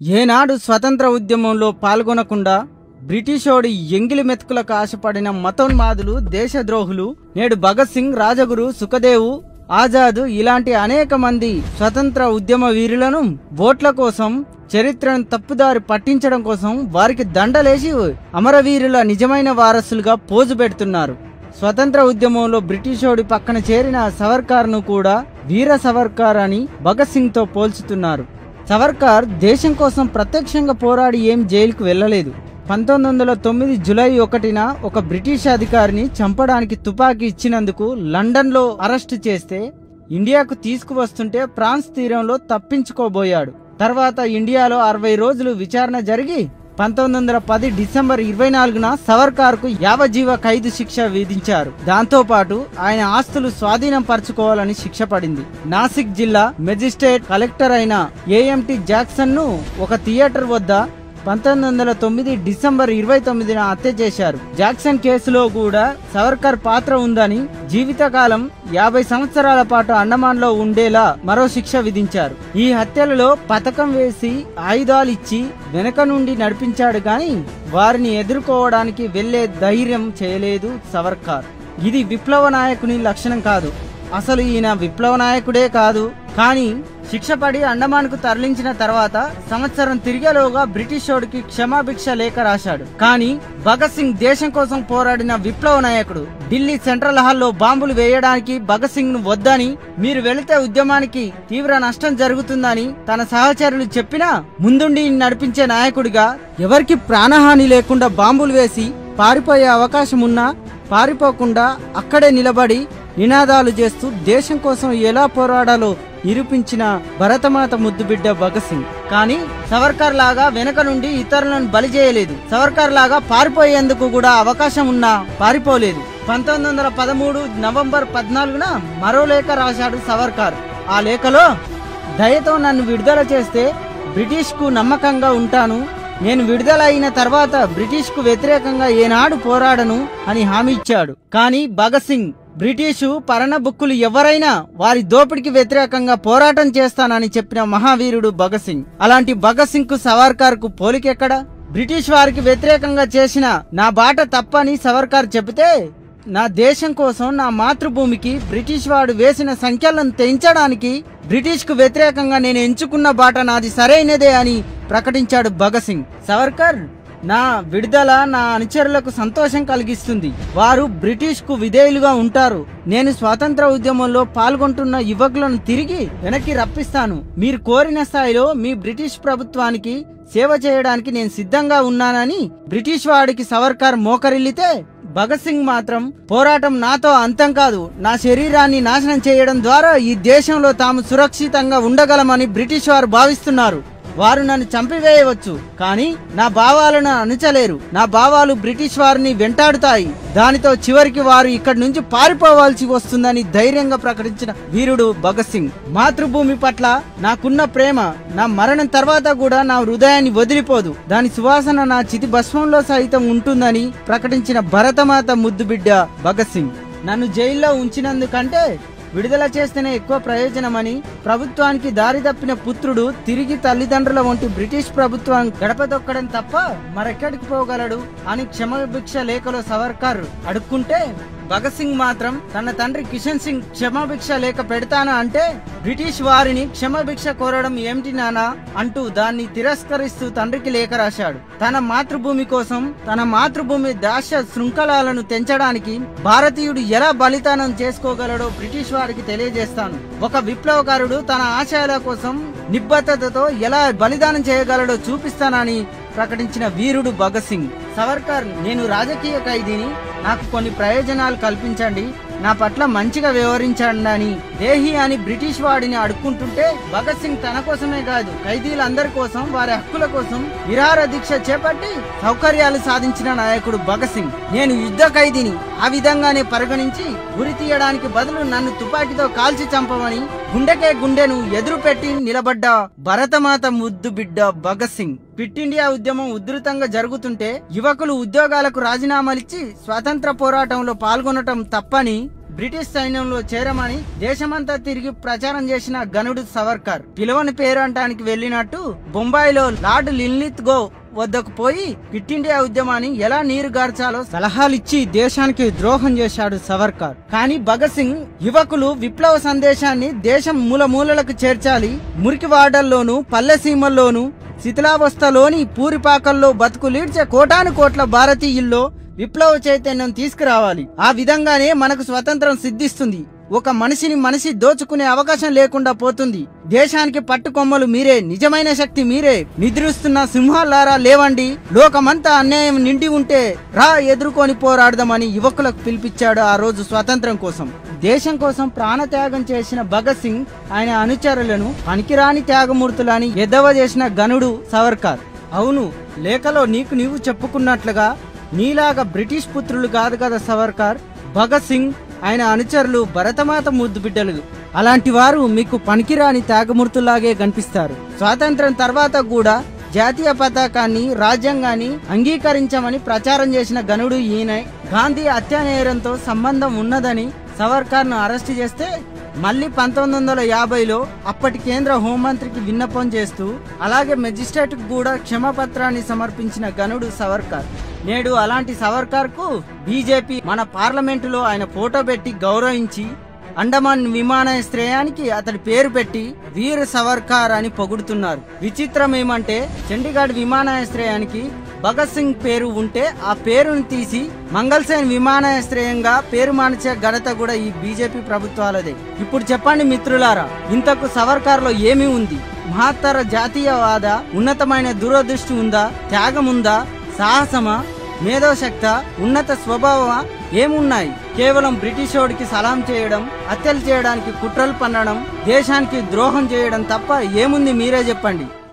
ఏనాడు స్వతంత్ర ఉద్యమంలో పాల్గొనకుండా బ్రిటిషోడి ఎంగిలి మెతుకులకు ఆశపడిన మతోన్మాదులు దేశద్రోహులు నేడు భగత్ సింగ్ రాజగురు సుఖదేవు ఆజాద్ ఇలాంటి అనేక మంది స్వతంత్ర ఉద్యమ వీరులను ఓట్ల కోసం చరిత్రను తప్పుదారి పట్టించడం కోసం వారికి దండలేసి అమరవీరుల నిజమైన వారసులుగా పోజు పెడుతున్నారు స్వతంత్ర ఉద్యమంలో బ్రిటిషోడి పక్కన చేరిన సవర్కార్ను కూడా వీర సవర్కార్ అని భగత్ సింగ్ తో పోల్చుతున్నారు సవర్కార్ దేశం కోసం ప్రత్యక్షంగా పోరాడి ఏం జైలుకు వెళ్ళలేదు పంతొమ్మిది వందల తొమ్మిది జులై ఒకటిన ఒక బ్రిటిష్ అధికారిని చంపడానికి తుపాకీ ఇచ్చినందుకు లండన్లో అరెస్టు చేస్తే ఇండియాకు తీసుకువస్తుంటే ఫ్రాన్స్ తీరంలో తప్పించుకోబోయాడు తర్వాత ఇండియాలో అరవై రోజులు విచారణ జరిగి పంతొమ్మిది వందల పది డిసెంబర్ ఇరవై నాలుగున సవర్కార్ కు యావజ్జీవ ఖైదు శిక్ష విధించారు దాంతో పాటు ఆయన ఆస్తులు స్వాధీనం పరచుకోవాలని శిక్ష పడింది నాసిక్ జిల్లా మెజిస్ట్రేట్ కలెక్టర్ అయిన ఏఎంటి జాక్సన్ ను ఒక థియేటర్ వద్ద పంతొమ్మిది వందల తొమ్మిది డిసెంబర్ ఇరవై తొమ్మిదిన హత్య చేశారు జాక్సన్ కేసులో కూడా సవర్కర్ పాత్ర ఉందని జీవితకాలం యాభై సంవత్సరాల పాటు అండమాన్ లో ఉండేలా మరో శిక్ష విధించారు ఈ హత్యలలో పథకం వేసి ఆయుధాలు ఇచ్చి వెనక నుండి నడిపించాడు గాని వారిని ఎదుర్కోవడానికి వెళ్లే ధైర్యం చేయలేదు సవర్కార్ ఇది విప్లవ నాయకుని లక్షణం కాదు అసలు ఈయన విప్లవ నాయకుడే కాదు కానీ శిక్ష పడి అండమాన్కు తరలించిన తర్వాత సంవత్సరం తిరిగేలోగా బ్రిటిష్ వాడికి క్షమాభిక్ష లేఖ రాశాడు కానీ భగత్ సింగ్ దేశం కోసం పోరాడిన విప్లవ నాయకుడు ఢిల్లీ సెంట్రల్ హాల్లో బాంబులు వేయడానికి భగత్ సింగ్ ను వద్దని మీరు వెళితే ఉద్యమానికి తీవ్ర నష్టం జరుగుతుందని తన సహచరులు చెప్పినా ముందుండి నడిపించే నాయకుడిగా ఎవరికి ప్రాణహాని లేకుండా బాంబులు వేసి పారిపోయే అవకాశం ఉన్నా పారిపోకుండా అక్కడే నిలబడి నినాదాలు చేస్తూ దేశం కోసం ఎలా పోరాడాలో నిరూపించిన భరతమాత ముద్దుబిడ్డ భగత్ సింగ్ కానీ సవర్కర్ లాగా వెనక నుండి ఇతరులను బలి చేయలేదు సవర్కర్ లాగా పారిపోయేందుకు కూడా అవకాశం ఉన్నా పారిపోలేదు పంతొమ్మిది వందల పదమూడు నవంబర్ పద్నాలుగున మరో లేఖ రాశాడు సవర్కర్ ఆ లేఖలో దయతో నన్ను విడుదల చేస్తే బ్రిటిష్ కు నమ్మకంగా ఉంటాను నేను విడుదల అయిన తర్వాత బ్రిటిష్ కు వ్యతిరేకంగా ఏనాడు పోరాడను అని హామీ ఇచ్చాడు కానీ భగత్ సింగ్ బ్రిటిషు పరణ బుక్కులు ఎవరైనా వారి దోపిడికి వ్యతిరేకంగా పోరాటం చేస్తానని చెప్పిన మహావీరుడు భగత్ సింగ్ అలాంటి భగత్ సింగ్ కు సవర్కార్ కు పోలికెక్కడ బ్రిటిష్ వారికి వ్యతిరేకంగా చేసిన నా బాట తప్పని సవర్కార్ చెబితే నా దేశం కోసం నా మాతృభూమికి బ్రిటిష్ వాడు వేసిన సంఖ్యలను తెంచడానికి బ్రిటిష్ కు వ్యతిరేకంగా నేను ఎంచుకున్న బాట నాది సరైనదే అని ప్రకటించాడు భగత్ సింగ్ సవర్కర్ నా విడుదల నా అనుచరులకు సంతోషం కలిగిస్తుంది వారు బ్రిటిష్ కు విధేయులుగా ఉంటారు నేను స్వాతంత్ర ఉద్యమంలో పాల్గొంటున్న యువకులను తిరిగి వెనక్కి రప్పిస్తాను మీరు కోరిన స్థాయిలో మీ బ్రిటిష్ ప్రభుత్వానికి సేవ చేయడానికి నేను సిద్ధంగా ఉన్నానని బ్రిటిష్ వాడికి సవర్కార్ మోకరిల్లితే భగత్ సింగ్ మాత్రం పోరాటం నాతో అంతం కాదు నా శరీరాన్ని నాశనం చేయడం ద్వారా ఈ దేశంలో తాము సురక్షితంగా ఉండగలమని బ్రిటిష్ వారు భావిస్తున్నారు వారు నన్ను చంపివేయవచ్చు కానీ నా భావాలను అణచలేరు నా భావాలు బ్రిటిష్ వారిని వెంటాడుతాయి దానితో చివరికి వారు ఇక్కడి నుంచి పారిపోవాల్సి వస్తుందని ధైర్యంగా ప్రకటించిన వీరుడు భగత్ సింగ్ మాతృభూమి పట్ల నాకున్న ప్రేమ నా మరణం తర్వాత కూడా నా హృదయాన్ని వదిలిపోదు దాని సువాసన నా చితి భస్మంలో సైతం ఉంటుందని ప్రకటించిన భరతమాత ముద్దు బిడ్డ భగత్ సింగ్ నన్ను జైల్లో ఉంచినందుకంటే విడుదల చేస్తేనే ఎక్కువ ప్రయోజనమని ప్రభుత్వానికి దారి తప్పిన పుత్రుడు తిరిగి తల్లిదండ్రుల వంటి బ్రిటిష్ ప్రభుత్వం గడప తొక్కడం తప్ప మరెక్కడికి పోగలడు అని క్షమాభిక్ష లేఖలో సవర్కర్ అడుక్కుంటే భగత్ సింగ్ మాత్రం తన తండ్రి కిషన్ సింగ్ క్షమాభిక్ష లేఖ పెడతానా అంటే బ్రిటిష్ వారిని క్షమాభిక్ష కోరడం ఏమిటి నానా అంటూ దాన్ని తిరస్కరిస్తూ తండ్రికి లేఖ రాశాడు తన మాతృభూమి కోసం తన మాతృభూమి దాశ శృంఖలాలను తెంచడానికి భారతీయుడు ఎలా బలిదానం చేసుకోగలడో బ్రిటిష్ వారికి తెలియజేస్తాను ఒక విప్లవకారుడు తన ఆశయాల కోసం నిబద్ధతతో ఎలా బలిదానం చేయగలడో చూపిస్తానని ప్రకటించిన వీరుడు భగత్ సింగ్ సవర్కర్ నేను రాజకీయ ఖైదీని నాకు కొన్ని ప్రయోజనాలు కల్పించండి నా పట్ల మంచిగా వ్యవహరించండి అని దేహి అని బ్రిటిష్ వాడిని అడుక్కుంటుంటే భగత్ సింగ్ తన కోసమే కాదు ఖైదీలందరి కోసం వారి హక్కుల కోసం విరార దీక్ష చేపట్టి సౌకర్యాలు సాధించిన నాయకుడు భగత్ సింగ్ నేను యుద్ధ ఖైదీని ఆ విధంగానే పరిగణించి గురి తీయడానికి బదులు నన్ను తుపాకీతో కాల్చి చంపమని గుండెకే గుండెను ఎదురు పెట్టి నిలబడ్డ భరతమాత ముద్దు బిడ్డ భగత్ సింగ్ క్విట్ ఇండియా ఉద్యమం ఉధృతంగా జరుగుతుంటే యువకులు ఉద్యోగాలకు రాజీనామాలిచ్చి స్వాతంత్ర పోరాటంలో పాల్గొనటం తప్పని బ్రిటిష్ సైన్యంలో చేరమని దేశమంతా తిరిగి ప్రచారం చేసిన గనుడు సవర్కర్ పిలవని పేరు అంటానికి వెళ్ళినట్టు బొంబాయిలో లార్డ్ లిన్లిత్ గో వద్దకు పోయి క్విట్ ఇండియా ఉద్యమాన్ని ఎలా నీరు గార్చాలో సలహాలిచ్చి దేశానికి ద్రోహం చేశాడు సవర్కర్ కానీ భగత్ సింగ్ యువకులు విప్లవ సందేశాన్ని దేశం మూల మూలలకు చేర్చాలి మురికి వాడల్లోనూ పల్లె సీమల్లోనూ శిథిలావస్థలోని పూరిపాకల్లో బతుకులీడ్చే కోటాను కోట్ల భారతీయుల్లో విప్లవ చైతన్యం తీసుకురావాలి ఆ విధంగానే మనకు స్వతంత్రం సిద్ధిస్తుంది ఒక మనిషిని మనిషి దోచుకునే అవకాశం లేకుండా పోతుంది దేశానికి పట్టుకొమ్మలు మీరే నిజమైన శక్తి మీరే నిద్రిస్తున్న సింహాలారా లేవండి లోకమంతా అన్యాయం నిండి ఉంటే రా ఎదుర్కొని పోరాడదామని యువకులకు పిలిపించాడు ఆ రోజు స్వాతంత్రం కోసం దేశం కోసం ప్రాణత్యాగం చేసిన భగత్ సింగ్ ఆయన అనుచరులను పనికిరాని త్యాగమూర్తులని ఎద్దవ చేసిన గనుడు సవర్కార్ అవును లేఖలో నీకు నీవు చెప్పుకున్నట్లుగా నీలాగా బ్రిటిష్ పుత్రులు కాదు కదా సవర్కార్ భగత్ సింగ్ ఆయన అనుచరులు భరతమాత ముద్దు బిడ్డలు అలాంటి వారు మీకు పనికిరాని త్యాగమూర్తులాగే కనిపిస్తారు స్వాతంత్రం తర్వాత కూడా జాతీయ పతాకాన్ని రాజ్యాంగాన్ని అంగీకరించమని ప్రచారం చేసిన గనుడు ఈయన గాంధీ హత్యానేరంతో సంబంధం ఉన్నదని సవర్కార్ ను అరెస్ట్ చేస్తే మళ్ళీ పంతొమ్మిది వందల యాభైలో అప్పటి కేంద్ర హోంమంత్రికి విన్నపం చేస్తూ అలాగే మెజిస్ట్రేట్ కూడా క్షమాపత్రాన్ని సమర్పించిన గనుడు సవర్కార్ నేడు అలాంటి సవర్కార్ కు బీజేపీ మన పార్లమెంటులో ఆయన ఫోటో పెట్టి గౌరవించి అండమాన్ విమానాశ్రయానికి అతడి పేరు పెట్టి వీర్ సవర్కార్ అని పొగుడుతున్నారు విచిత్రం ఏమంటే చండీగఢ్ విమానాశ్రయానికి భగత్ సింగ్ పేరు ఉంటే ఆ పేరును తీసి మంగల్సేన్ విమానాశ్రయంగా పేరు మార్చే ఘనత కూడా ఈ బీజేపీ ప్రభుత్వాలదే ఇప్పుడు చెప్పండి మిత్రులారా ఇంతకు సవర్కార్ లో ఏమి ఉంది మహత్తర జాతీయవాద ఉన్నతమైన దూరదృష్టి ఉందా త్యాగం ఉందా సాహసమా మేధోశక్త ఉన్నత స్వభావమా ఏమున్నాయి కేవలం బ్రిటిషోడికి సలాం చేయడం హత్యలు చేయడానికి కుట్రలు పన్నడం దేశానికి ద్రోహం చేయడం తప్ప ఏముంది మీరే చెప్పండి